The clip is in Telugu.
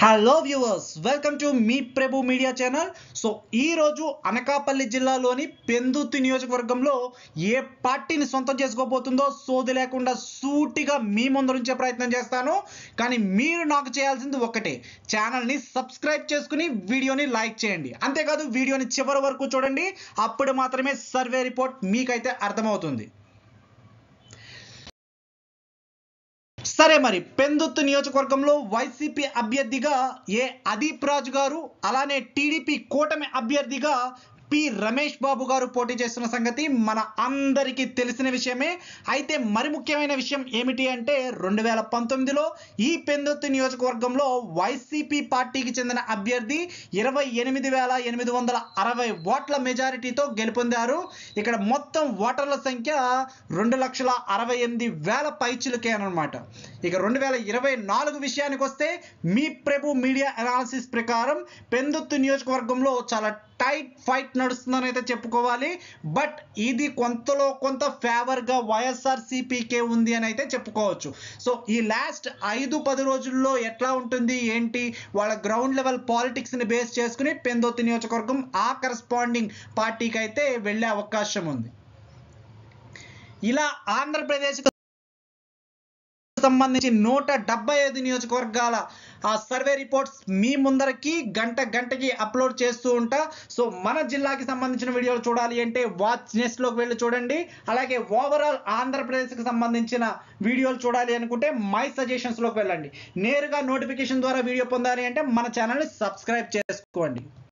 హలో వ్యూవర్స్ వెల్కమ్ టు మీ ప్రభు మీడియా ఛానల్ సో ఈ రోజు అనకాపల్లి జిల్లాలోని పెందుర్తి నియోజకవర్గంలో ఏ పార్టీని సొంతం చేసుకోబోతుందో సోది లేకుండా సూటిగా మీ ముందు ఉంచే ప్రయత్నం చేస్తాను కానీ మీరు నాకు చేయాల్సింది ఒక్కటే ఛానల్ని సబ్స్క్రైబ్ చేసుకుని వీడియోని లైక్ చేయండి అంతేకాదు వీడియోని చివరి వరకు చూడండి అప్పుడు మాత్రమే సర్వే రిపోర్ట్ మీకైతే అర్థమవుతుంది సరే మరి పెందుత్తు నియోజకవర్గంలో వైసీపీ అభ్యర్థిగా ఏ అదీప్ రాజు గారు అలానే టీడీపీ కూటమి అభ్యర్థిగా పి రమేష్ బాబు గారు పోటీ చేస్తున్న సంగతి మన అందరికీ తెలిసిన విషయమే అయితే మరి ముఖ్యమైన విషయం ఏమిటి అంటే రెండు వేల పంతొమ్మిదిలో ఈ పెందుర్తి నియోజకవర్గంలో వైసీపీ పార్టీకి చెందిన అభ్యర్థి ఇరవై ఎనిమిది వేల ఎనిమిది వందల అరవై ఓట్ల మెజారిటీతో గెలుపొందారు ఇక్కడ మొత్తం ఓటర్ల సంఖ్య రెండు లక్షల అరవై ఎనిమిది వేల పైచులకే అనమాట ఇక రెండు వేల ఇరవై నాలుగు విషయానికి వస్తే మీ ప్రభు మీడియా అనాలిసిస్ ప్రకారం పెందుత్తు నియోజకవర్గంలో చాలా టైట్ ఫైట్ నడుస్తుందని అయితే చెప్పుకోవాలి బట్ ఇది కొంతలో కొంత ఫేవర్గా వైఎస్ఆర్ సిపికే ఉంది అని అయితే చెప్పుకోవచ్చు సో ఈ లాస్ట్ ఐదు పది రోజుల్లో ఎట్లా ఉంటుంది ఏంటి వాళ్ళ గ్రౌండ్ లెవెల్ పాలిటిక్స్ని బేస్ చేసుకుని పెందొత్తి నియోజకవర్గం ఆ కరస్పాండింగ్ పార్టీకి అయితే వెళ్ళే అవకాశం ఉంది ఇలా ఆంధ్రప్రదేశ్ సంబంధించి నూట డెబ్బై ఐదు నియోజకవర్గాల ఆ సర్వే రిపోర్ట్స్ మీ ముందరకి గంట గంటకి అప్లోడ్ చేస్తూ ఉంటా సో మన జిల్లాకి సంబంధించిన వీడియోలు చూడాలి అంటే వాచ్ నెస్ట్లోకి వెళ్ళి చూడండి అలాగే ఓవరాల్ ఆంధ్రప్రదేశ్కి సంబంధించిన వీడియోలు చూడాలి అనుకుంటే మై సజెషన్స్లోకి వెళ్ళండి నేరుగా నోటిఫికేషన్ ద్వారా వీడియో పొందాలి అంటే మన ఛానల్ని సబ్స్క్రైబ్ చేసుకోండి